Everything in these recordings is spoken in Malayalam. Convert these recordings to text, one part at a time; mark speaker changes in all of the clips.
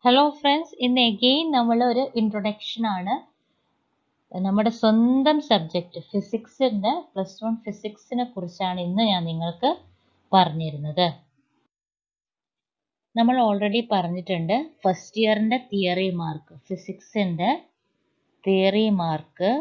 Speaker 1: ഹലോ ഫ്രണ്ട്സ് ഇന്ന് എഗെയിൻ നമ്മൾ ഒരു ഇൻട്രൊഡക്ഷൻ ആണ് നമ്മുടെ സ്വന്തം സബ്ജക്റ്റ് ഫിസിക്സിൻ്റെ പ്ലസ് വൺ ഫിസിക്സിനെ കുറിച്ചാണ് ഇന്ന് ഞാൻ നിങ്ങൾക്ക് പറഞ്ഞിരുന്നത് നമ്മൾ ഓൾറെഡി പറഞ്ഞിട്ടുണ്ട് ഫസ്റ്റ് ഇയറിൻ്റെ തിയറി മാർക്ക് ഫിസിക്സിൻ്റെ തിയറി മാർക്ക്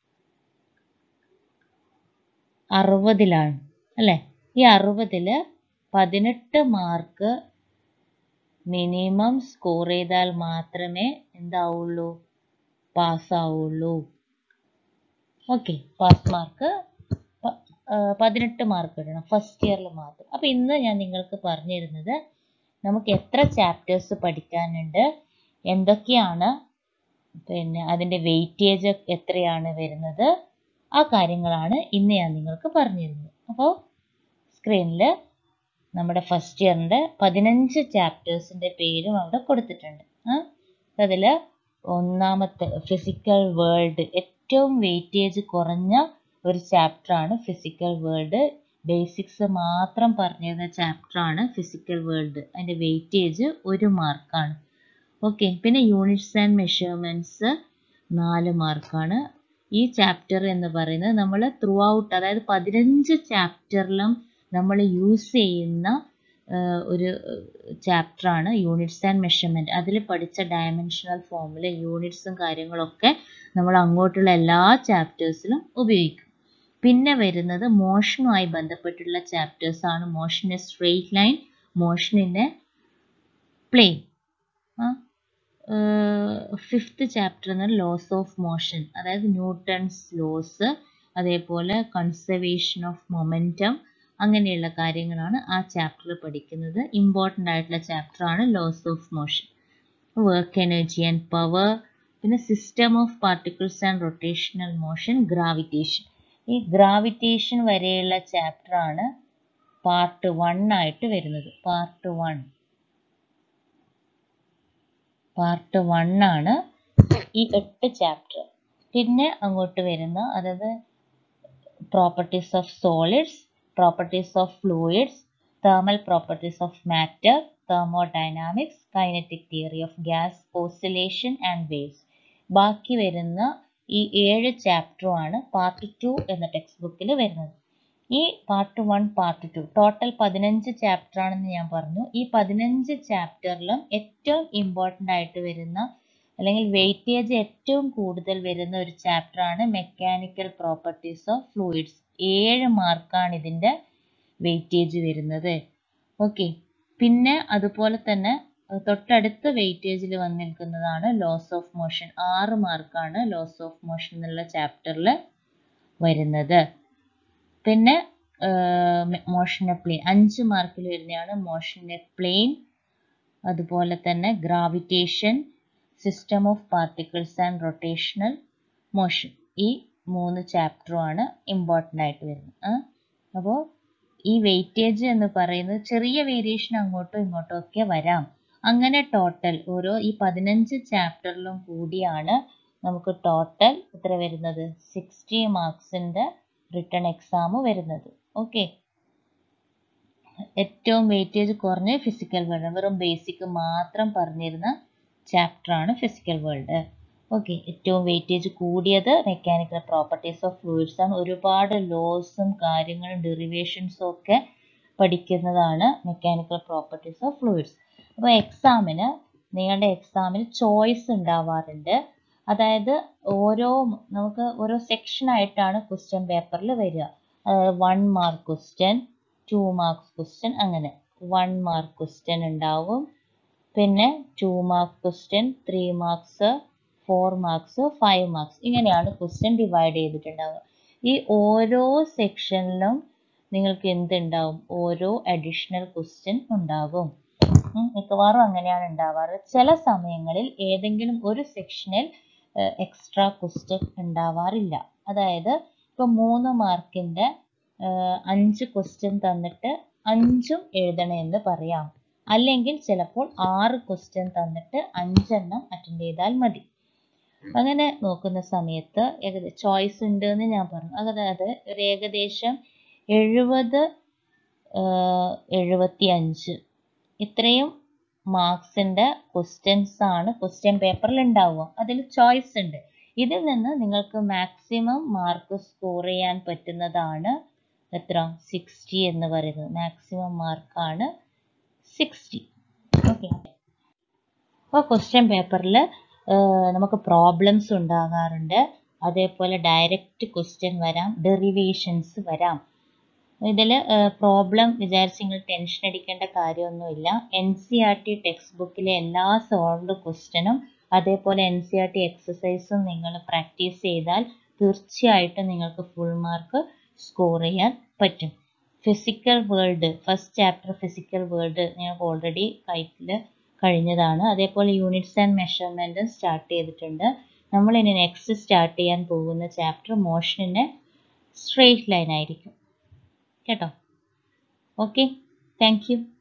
Speaker 1: അറുപതിലാണ് അല്ലേ ഈ അറുപതിൽ പതിനെട്ട് മാർക്ക് മിനിമം സ്കോർ ചെയ്താൽ മാത്രമേ എന്താവുള്ളൂ പാസ്സാവുള്ളൂ ഓക്കെ പാസ് മാർക്ക് പതിനെട്ട് മാർക്ക് ഇടണം ഫസ്റ്റ് ഇയറിൽ മാത്രം അപ്പോൾ ഇന്ന് ഞാൻ നിങ്ങൾക്ക് പറഞ്ഞു തരുന്നത് നമുക്ക് എത്ര ചാപ്റ്റേഴ്സ് പഠിക്കാനുണ്ട് എന്തൊക്കെയാണ് പിന്നെ അതിൻ്റെ വെയിറ്റേജ് എത്രയാണ് വരുന്നത് ആ കാര്യങ്ങളാണ് ഇന്ന് ഞാൻ നിങ്ങൾക്ക് പറഞ്ഞു തരുന്നത് അപ്പോൾ സ്ക്രീനിൽ നമ്മുടെ ഫസ്റ്റ് ഇയറിൻ്റെ പതിനഞ്ച് ചാപ്റ്റേഴ്സിൻ്റെ പേരും അവിടെ കൊടുത്തിട്ടുണ്ട് അതിൽ ഒന്നാമത്തെ ഫിസിക്കൽ വേൾഡ് ഏറ്റവും വെയിറ്റേജ് കുറഞ്ഞ ഒരു ചാപ്റ്ററാണ് ഫിസിക്കൽ വേൾഡ് ബേസിക്സ് മാത്രം പറഞ്ഞിരുന്ന ചാപ്റ്ററാണ് ഫിസിക്കൽ വേൾഡ് അതിൻ്റെ വെയിറ്റേജ് ഒരു മാർക്കാണ് ഓക്കെ പിന്നെ യൂണിറ്റ്സ് ആൻഡ് മെഷർമെൻറ്റ്സ് നാല് മാർക്കാണ് ഈ ചാപ്റ്റർ എന്ന് പറയുന്നത് നമ്മൾ ത്രൂ ഔട്ട് അതായത് പതിനഞ്ച് ചാപ്റ്ററിലും നമ്മൾ യൂസ് ചെയ്യുന്ന ഒരു ചാപ്റ്ററാണ് യൂണിറ്റ്സ് ആൻഡ് മെഷർമെൻറ്റ് അതിൽ പഠിച്ച ഡയമെൻഷണൽ ഫോമിൽ യൂണിറ്റ്സും കാര്യങ്ങളൊക്കെ നമ്മൾ അങ്ങോട്ടുള്ള എല്ലാ ചാപ്റ്റേഴ്സിലും ഉപയോഗിക്കും പിന്നെ വരുന്നത് മോഷനുമായി ബന്ധപ്പെട്ടുള്ള ചാപ്റ്റേഴ്സ് ആണ് മോഷൻ എ സ്ട്രെയിറ്റ് ലൈൻ മോഷനിൻ്റെ പ്ലെയിൻ ഫിഫ്ത്ത് ചാപ്റ്റർ എന്ന് ലോസ് ഓഫ് മോഷൻ അതായത് ന്യൂട്ടൺസ് ലോസ് അതേപോലെ കൺസർവേഷൻ ഓഫ് മൊമെൻറ്റം അങ്ങനെയുള്ള കാര്യങ്ങളാണ് ആ ചാപ്റ്ററിൽ പഠിക്കുന്നത് ഇമ്പോർട്ടൻ്റ് ആയിട്ടുള്ള ചാപ്റ്ററാണ് laws of motion work energy and power പിന്നെ system of particles and rotational motion gravitation ഈ ഗ്രാവിറ്റേഷൻ വരെയുള്ള ചാപ്റ്ററാണ് പാർട്ട് വൺ ആയിട്ട് വരുന്നത് പാർട്ട് വൺ പാർട്ട് വൺ ആണ് ഈ എട്ട് ചാപ്റ്റർ പിന്നെ അങ്ങോട്ട് വരുന്ന അതായത് properties of solids properties of fluids, thermal properties of matter, thermodynamics, kinetic theory of gas, oscillation and waves. ബാക്കി വരുന്ന ഈ ഏഴ് ചാപ്റ്ററുമാണ് പാർട്ട് ടു എന്ന ടെക്സ്റ്റ് ബുക്കിൽ വരുന്നത് ഈ part one part two total പതിനഞ്ച് ചാപ്റ്റർ ആണെന്ന് ഞാൻ പറഞ്ഞു ഈ പതിനഞ്ച് ചാപ്റ്ററിലും ഏറ്റവും ഇമ്പോർട്ടൻ്റ് ആയിട്ട് വരുന്ന അല്ലെങ്കിൽ വെയിറ്റേജ് ഏറ്റവും കൂടുതൽ വരുന്ന ഒരു ചാപ്റ്ററാണ് മെക്കാനിക്കൽ പ്രോപ്പർട്ടീസ് ഓഫ് ഫ്ലൂയിഡ്സ് ഏഴ് മാർക്കാണ് ഇതിൻ്റെ വെയിറ്റേജ് വരുന്നത് ഓക്കെ പിന്നെ അതുപോലെ തന്നെ തൊട്ടടുത്ത വെയിറ്റേജിൽ വന്ന് നിൽക്കുന്നതാണ് ലോസ് ഓഫ് മോഷൻ ആറ് മാർക്കാണ് ലോസ് ഓഫ് മോഷൻ എന്നുള്ള ചാപ്റ്ററിൽ വരുന്നത് പിന്നെ മോഷനെ പ്ലെയിൻ അഞ്ച് മാർക്കിൽ വരുന്നതാണ് മോഷനെ പ്ലെയിൻ അതുപോലെ തന്നെ gravitation system of particles and rotational motion ഈ മൂന്ന് ചാപ്റ്ററുമാണ് ഇമ്പോർട്ടൻ്റ് ആയിട്ട് വരുന്നത് അപ്പോൾ ഈ വെയിറ്റേജ് എന്ന് പറയുന്നത് ചെറിയ വേരിയേഷൻ അങ്ങോട്ടും ഇങ്ങോട്ടും ഒക്കെ വരാം അങ്ങനെ ടോട്ടൽ ഓരോ ഈ പതിനഞ്ച് ചാപ്റ്ററിലും കൂടിയാണ് നമുക്ക് ടോട്ടൽ എത്ര വരുന്നത് സിക്സ്റ്റി മാർക്സിൻ്റെ റിട്ടേൺ എക്സാം വരുന്നത് ഓക്കെ ഏറ്റവും വെയിറ്റേജ് കുറഞ്ഞ ഫിസിക്കൽ വേൾഡ് വെറും ബേസിക് മാത്രം പറഞ്ഞിരുന്ന ചാപ്റ്ററാണ് ഫിസിക്കൽ വേൾഡ് ഓക്കെ ഏറ്റവും വെയിറ്റേജ് കൂടിയത് മെക്കാനിക്കൽ പ്രോപ്പർട്ടീസ് ഓഫ് ഫ്ലൂയിഡ്സ് ആണ് ഒരുപാട് ലോസും കാര്യങ്ങളും ഡെറിവേഷൻസും ഒക്കെ പഠിക്കുന്നതാണ് മെക്കാനിക്കൽ പ്രോപ്പർട്ടീസ് ഓഫ് ഫ്ലൂയിഡ്സ് അപ്പോൾ എക്സാമിന് നിങ്ങളുടെ എക്സാമിന് ചോയ്സ് ഉണ്ടാവാറുണ്ട് അതായത് ഓരോ നമുക്ക് ഓരോ സെക്ഷനായിട്ടാണ് ക്വസ്റ്റ്യൻ പേപ്പറിൽ വരിക one mark question two marks question അങ്ങനെ വൺ മാർക്ക് ക്വസ്റ്റ്യൻ ഉണ്ടാവും പിന്നെ two mark question three marks four marks five marks ഇങ്ങനെയാണ് ക്വസ്റ്റ്യൻ ഡിവൈഡ് ചെയ്തിട്ടുണ്ടാവുക ഈ ഓരോ സെക്ഷനിലും നിങ്ങൾക്ക് എന്തുണ്ടാവും ഓരോ അഡീഷണൽ ക്വസ്റ്റ്യൻ ഉണ്ടാകും മിക്കവാറും അങ്ങനെയാണ് ഉണ്ടാവാറ് ചില സമയങ്ങളിൽ ഏതെങ്കിലും ഒരു സെക്ഷനിൽ എക്സ്ട്രാ ക്വസ്റ്റ്യൻ ഉണ്ടാവാറില്ല അതായത് ഇപ്പോൾ മൂന്ന് മാർക്കിൻ്റെ അഞ്ച് ക്വസ്റ്റ്യൻ തന്നിട്ട് അഞ്ചും എഴുതണമെന്ന് പറയാം അല്ലെങ്കിൽ ചിലപ്പോൾ ആറ് ക്വസ്റ്റ്യൻ തന്നിട്ട് അഞ്ചെണ്ണം അറ്റൻഡ് ചെയ്താൽ മതി അങ്ങനെ നോക്കുന്ന സമയത്ത് ഏകദേശം ചോയ്സ് ഉണ്ട് എന്ന് ഞാൻ പറഞ്ഞു അതായത് ഒരു ഏകദേശം എഴുപത് എഴുപത്തി അഞ്ച് ഇത്രയും മാർക്സിൻ്റെ ക്വസ്റ്റ്യൻസ് ആണ് ക്വസ്റ്റ്യൻ പേപ്പറിൽ ഉണ്ടാവുക അതിൽ ചോയ്സ് ഉണ്ട് ഇതിൽ നിന്ന് നിങ്ങൾക്ക് മാക്സിമം മാർക്ക് സ്കോർ ചെയ്യാൻ പറ്റുന്നതാണ് എത്ര സിക്സ്റ്റി എന്ന് പറയുന്നത് മാക്സിമം മാർക്കാണ് സിക്സ്റ്റി ഓക്കെ അപ്പോൾ ക്വസ്റ്റ്യൻ പേപ്പറിൽ നമുക്ക് പ്രോബ്ലംസ് ഉണ്ടാകാറുണ്ട് അതേപോലെ ഡയറക്റ്റ് ക്വസ്റ്റ്യൻ വരാം ഡെറിവേഷൻസ് വരാം ഇതിൽ പ്രോബ്ലം വിചാരിച്ച് നിങ്ങൾ ടെൻഷൻ അടിക്കേണ്ട കാര്യമൊന്നുമില്ല N C R T text ബുക്കിലെ എല്ലാ സോൾവ്ഡ് ക്വസ്റ്റ്യനും അതേപോലെ എൻ സി ആർ ടി എക്സസൈസും നിങ്ങൾ പ്രാക്ടീസ് ചെയ്താൽ തീർച്ചയായിട്ടും നിങ്ങൾക്ക് ഫുൾ മാർക്ക് സ്കോർ ചെയ്യാൻ പറ്റും physical world first chapter physical world ഞങ്ങൾക്ക് ഓൾറെഡി കൈറ്റിൽ കഴിഞ്ഞതാണ് അതേപോലെ യൂണിറ്റ്സ് ആൻഡ് മെഷർമെൻറ്റ് സ്റ്റാർട്ട് ചെയ്തിട്ടുണ്ട് നമ്മൾ ഇനി നെക്സ്റ്റ് സ്റ്റാർട്ട് ചെയ്യാൻ പോകുന്ന ചാപ്റ്റർ മോഷനിൻ്റെ സ്ട്രെയിറ്റ് ലൈൻ ആയിരിക്കും കേട്ടോ ഓക്കെ താങ്ക് യു